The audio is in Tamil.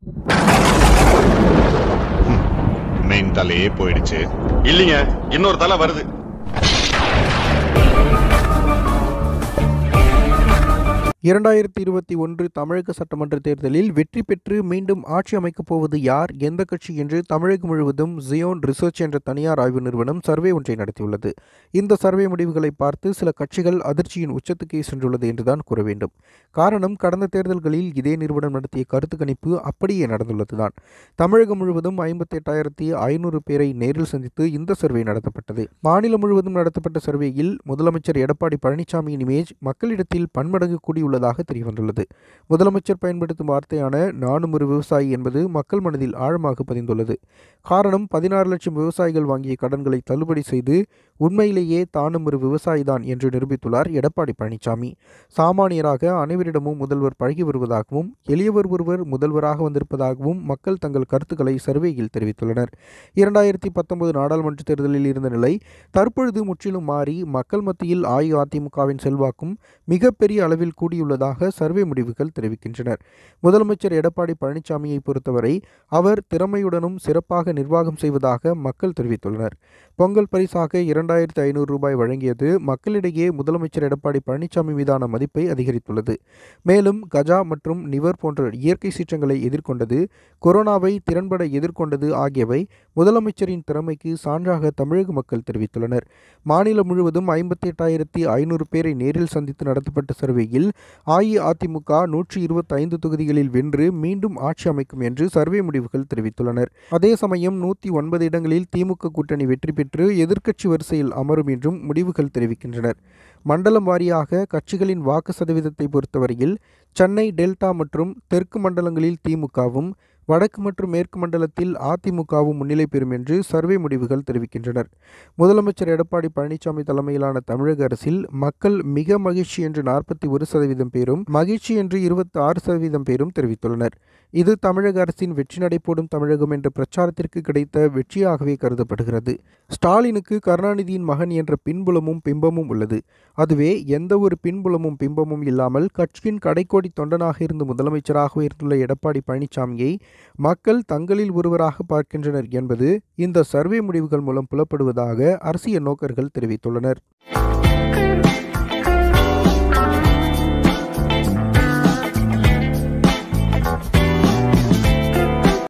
மெயின் தலையே போயிடுச்சு இல்லைங்க இன்னொரு தலை வருது இரண்டாயிரத்தி இருபத்தி ஒன்று தமிழக சட்டமன்ற தேர்தலில் வெற்றி பெற்று மீண்டும் ஆட்சி அமைக்கப் போவது யார் எந்த கட்சி என்று தமிழகம் முழுவதும் ஜியோன் ரிசர்ச் என்ற தனியார் ஆய்வு நிறுவனம் சர்வே ஒன்றை நடத்தியுள்ளது இந்த சர்வே முடிவுகளை பார்த்து சில கட்சிகள் அதிர்ச்சியின் உச்சத்துக்கே சென்றுள்ளது என்றுதான் கூற வேண்டும் காரணம் கடந்த தேர்தல்களில் இதே நிறுவனம் நடத்திய கருத்து கணிப்பு அப்படியே நடந்துள்ளதுதான் தமிழகம் முழுவதும் ஐம்பத்தி எட்டாயிரத்தி ஐநூறு பேரை நேரில் சந்தித்து இந்த சர்வே நடத்தப்பட்டது மாநிலம் முழுவதும் நடத்தப்பட்ட சர்வேயில் முதலமைச்சர் எடப்பாடி பழனிசாமியின் இமேஜ் மக்களிடத்தில் பன்மடங்கு கூடியுள்ளதாக தெரியவந்துள்ளது முதலமைச்சர் பயன்படுத்தும் வார்த்தையான நானும் ஒரு விவசாயி என்பது மக்கள் மனதில் ஆழமாக பதிந்துள்ளது காரணம் பதினாறு லட்சம் விவசாயிகள் வாங்கிய கடன்களை தள்ளுபடி செய்து உண்மையிலேயே தானும் ஒரு விவசாயிதான் என்று நிரூபித்துள்ளார் எடப்பாடி பழனிசாமி சாமானியராக அனைவரிடமும் முதல்வர் பழகி வருவதாகவும் எளியவர் ஒருவர் முதல்வராக வந்திருப்பதாகவும் மக்கள் தங்கள் கருத்துக்களை சர்வேயில் தெரிவித்துள்ளனர் இரண்டாயிரத்தி பத்தொன்பது நாடாளுமன்ற தேர்தலில் இருந்த நிலை தற்பொழுது முற்றிலும் மாறி மக்கள் மத்தியில் அஇஅதிமுகவின் செல்வாக்கும் மிகப்பெரிய அளவில் கூடியுள்ளதாக சர்வே முடிவுகள் தெரிவிக்கின்றனர் முதலமைச்சர் எடப்பாடி பழனிசாமியை பொறுத்தவரை அவர் திறமையுடனும் சிறப்பாக நிர்வாகம் செய்வதாக மக்கள் தெரிவித்துள்ளனர் பொங்கல் பரிசாக இரண்டாயிரத்தி ஐநூறு ரூபாய் வழங்கியது மக்களிடையே முதலமைச்சர் எடப்பாடி பழனிசாமி மீதான மதிப்பை அதிகரித்துள்ளது மேலும் கஜா மற்றும் நிவர் போன்ற இயற்கை சீற்றங்களை எதிர்கொண்டது கொரோனாவை திறன்பட எதிர்கொண்டது ஆகியவை முதலமைச்சரின் திறமைக்கு சான்றாக தமிழக மக்கள் தெரிவித்துள்ளனர் மாநிலம் முழுவதும் ஐம்பத்தி எட்டாயிரத்தி ஐநூறு பேரை நேரில் சந்தித்து நடத்தப்பட்ட சர்வேயில் அஇஅதிமுக நூற்றி இருபத்தி ஐந்து தொகுதிகளில் வென்று மீண்டும் ஆட்சி அமைக்கும் என்று சர்வே முடிவுகள் தெரிவித்துள்ளனர் அதே சமயம் நூற்றி ஒன்பது இடங்களில் திமுக கூட்டணி வெற்றி பெற்று எதிர்க்கட்சி வரிசையில் அமரும் என்றும் முடிவுகள் தெரிவிக்கின்றனர் மண்டலம் வாரியாக கட்சிகளின் வாக்கு சதவீதத்தை பொறுத்தவரையில் சென்னை டெல்டா மற்றும் தெற்கு மண்டலங்களில் திமுகவும் வடக்கு மற்றும் மேற்கு மண்டலத்தில் அதிமுகவும் முன்னிலை பெறும் என்று சர்வே முடிவுகள் தெரிவிக்கின்றனர் முதலமைச்சர் எடப்பாடி பழனிசாமி தலைமையிலான தமிழக அரசில் மக்கள் மிக மகிழ்ச்சி என்று நாற்பத்தி ஒரு சதவீதம் பேரும் மகிழ்ச்சி என்று இருபத்தி ஆறு சதவீதம் பேரும் தெரிவித்துள்ளனர் இது தமிழக அரசின் வெற்றி நடை போடும் தமிழகம் என்ற பிரச்சாரத்திற்கு கிடைத்த வெற்றியாகவே கருதப்படுகிறது ஸ்டாலினுக்கு கருணாநிதியின் மகன் என்ற பின்புலமும் பிம்பமும் உள்ளது அதுவே எந்த ஒரு பின்புலமும் பிம்பமும் இல்லாமல் கட்சியின் கடைக்கோடி தொண்டனாக இருந்து முதலமைச்சராக இருந்துள்ள எடப்பாடி பழனிசாமியை மக்கள் தங்களில் ஒருவராக பார்க்கின்றனர் என்பது இந்த சர்வே முடிவுகள் மூலம் புலப்படுவதாக அரசியல் நோக்கர்கள் தெரிவித்துள்ளனர்